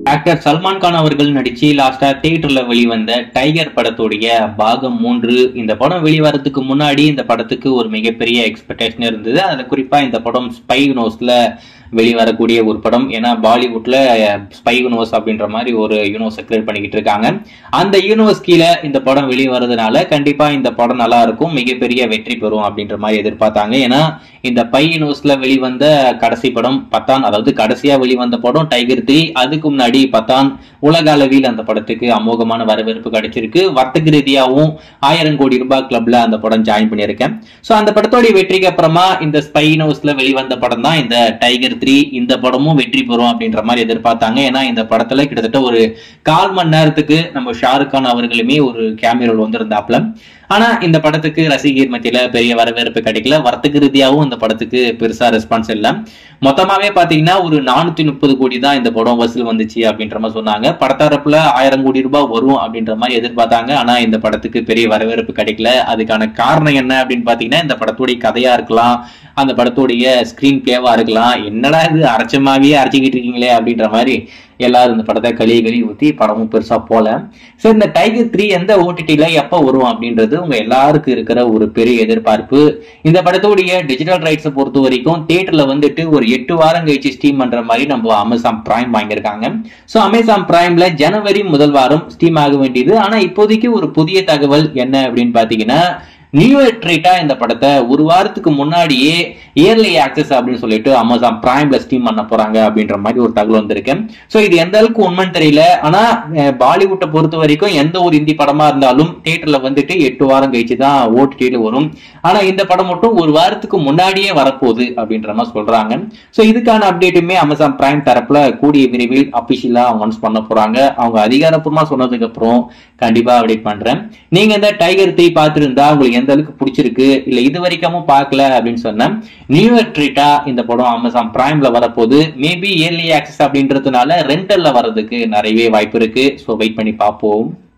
actor Salman Khan அவர்கள் நடிச்சு லாஸ்டா தியேட்டர்ல வெளிவந்த டைகர் படத்துடைய பாகம் மூன்று இந்த படம் வெளிவரதுக்கு முன்னாடி இந்த படத்துக்கு ஒரு மிகப்பெரிய எக்ஸ்பெக்டேஷன் இருந்தது அதுல குறிப்பா இந்த படம் ஸ்பை நோஸ்ல வெளிவரக்கூடிய ஒரு படம் ஏன்னா பாலிவுட்ல ஸ்பை யூனிவர்ஸ் அப்படின்ற மாதிரி ஒரு யூனிவர்ஸை கிரியேட் பண்ணிக்கிட்டு இருக்காங்க அந்த யூனிவர்ஸ் கீழே இந்த படம் வெளிவரதுனால கண்டிப்பா இந்த படம் நல்லா இருக்கும் மிகப்பெரிய வெற்றி பெறும் அப்படின்ற மாதிரி எதிர்பார்த்தாங்க ஏன்னா இந்த பை யூனிவர்ஸ்ல வெளிவந்த கடைசி படம் பத்தான் அதாவது கடைசியா வெளிவந்த படம் டைகர் த்ரீ அதுக்கு முன்னாடி பத்தான் உலக அளவில் அந்த படத்துக்கு அமோகமான வரவேற்பு கிடைச்சிருக்கு வர்த்தக ரீதியாகவும் ஆயிரம் கோடி ரூபாய் கிளப்ல அந்த படம் ஜாயின் பண்ணியிருக்கேன் ஸோ அந்த படத்தோடைய வெற்றிக்கு அப்புறமா இந்த ஸ்பை நோஸ்ல வெளிவந்த படம் தான் இந்த டைகர் த்ரீ இந்த படமும் வெற்றி பெறும் அப்படின்ற மாதிரி எதிர்பார்த்தாங்க ஏன்னா இந்த படத்துல கிட்டத்தட்ட ஒரு கால் மணி நேரத்துக்கு நம்ம ஷாருக் கான் அவர்களுமே ஒரு கேமியோல் வந்திருந்தாப்ல ஆனா இந்த படத்துக்கு ரசிகர் மத்தியில பெரிய வரவேற்பு கிடைக்கல வர்த்தக ரீதியாகவும் இந்த படத்துக்கு பெருசா ரெஸ்பான்ஸ் இல்லை மொத்தமாவே பாத்தீங்கன்னா ஒரு நானூத்தி முப்பது கோடி தான் இந்த படம் வசூல் வந்துச்சு அப்படின்ற மாதிரி சொன்னாங்க படத்தரப்புல ஆயிரம் கோடி ரூபாய் வரும் அப்படின்ற மாதிரி எதிர்பார்த்தாங்க ஆனா இந்த படத்துக்கு பெரிய வரவேற்பு கிடைக்கல அதுக்கான காரணம் என்ன அப்படின்னு பாத்தீங்கன்னா இந்த படத்துடைய கதையா இருக்கலாம் அந்த படத்துடைய ஸ்கிரீன் பிளேவா இருக்கலாம் என்னடா இது அரைச்சமாவே அரைச்சிக்கிட்டு இருக்கீங்களே அப்படின்ற மாதிரி எல்லாரும் இந்த படத்தை கழுவி கழுவி ஊத்தி படமும் பெருசா போல சரி இந்த டைகர் த்ரீ எந்த ஓடிடில எப்ப வரும் அப்படின்றது உங்க எல்லாருக்கும் இருக்கிற ஒரு பெரிய எதிர்பார்ப்பு இந்த படத்துடைய டிஜிட்டல் ரைட்ஸை பொறுத்த வரைக்கும் தியேட்டர்ல வந்துட்டு ஒரு எட்டு வாரம் கழிச்சு ஸ்டீம் பண்ற மாதிரி நம்ம அமேசான் பிரைம் வாங்கியிருக்காங்க ஸோ அமேசான் பிரைம்ல ஜனவரி முதல் வாரம் ஸ்டீம் ஆக வேண்டியது ஆனா இப்போதைக்கு ஒரு புதிய தகவல் என்ன அப்படின்னு பாத்தீங்கன்னா நியூ இயர் ட்ரீட்டா இந்த படத்தை ஒரு வாரத்துக்கு முன்னாடியே இயர்லி ஆக்சஸ் அப்படின்னு சொல்லிட்டு அமேசான் பிரைம்ல ஸ்டீம் பண்ண போறாங்க அப்படின்ற மாதிரி ஒரு தகவல் வந்திருக்கு ஸோ இது எந்த அளவுக்கு உண்மைன்னு தெரியல ஆனா பாலிவுட்டை பொறுத்த வரைக்கும் எந்த ஒரு இந்தி படமா இருந்தாலும் தியேட்டர்ல வந்துட்டு எட்டு வாரம் கழிச்சு தான் ஓடிடியில வரும் ஆனா இந்த படம் மட்டும் ஒரு வாரத்துக்கு முன்னாடியே வரப்போகுது அப்படின்ற மாதிரி சொல்றாங்க ஸோ இதுக்கான அப்டேட்டுமே அமேசான் பிரைம் தரப்புல கூடிய விரைவில் அபிஷியலா அனௌன்ஸ் பண்ண போறாங்க அவங்க அதிகாரப்பூர்வமா சொன்னதுக்கு அப்புறம் கண்டிப்பா அப்டேட் பண்றேன் நீங்க இந்த டைகர் த்ரீ பார்த்துருந்தா உங்களுக்கு எந்த அளவுக்கு பிடிச்சிருக்கு இல்ல இது வரைக்கும் பார்க்கல அப்படின்னு சொன்னேன் நியூ இயர் ட்ரீட்டா இந்த படம் அமேசான் பிரைம்ல வரப்போகுது மேபி இயர்லி ஆக்சஸ் அப்படின்றதுனால ரெண்டல்ல வர்றதுக்கு நிறையவே வாய்ப்பு இருக்கு ஸோ வெயிட் பண்ணி பார்ப்போம்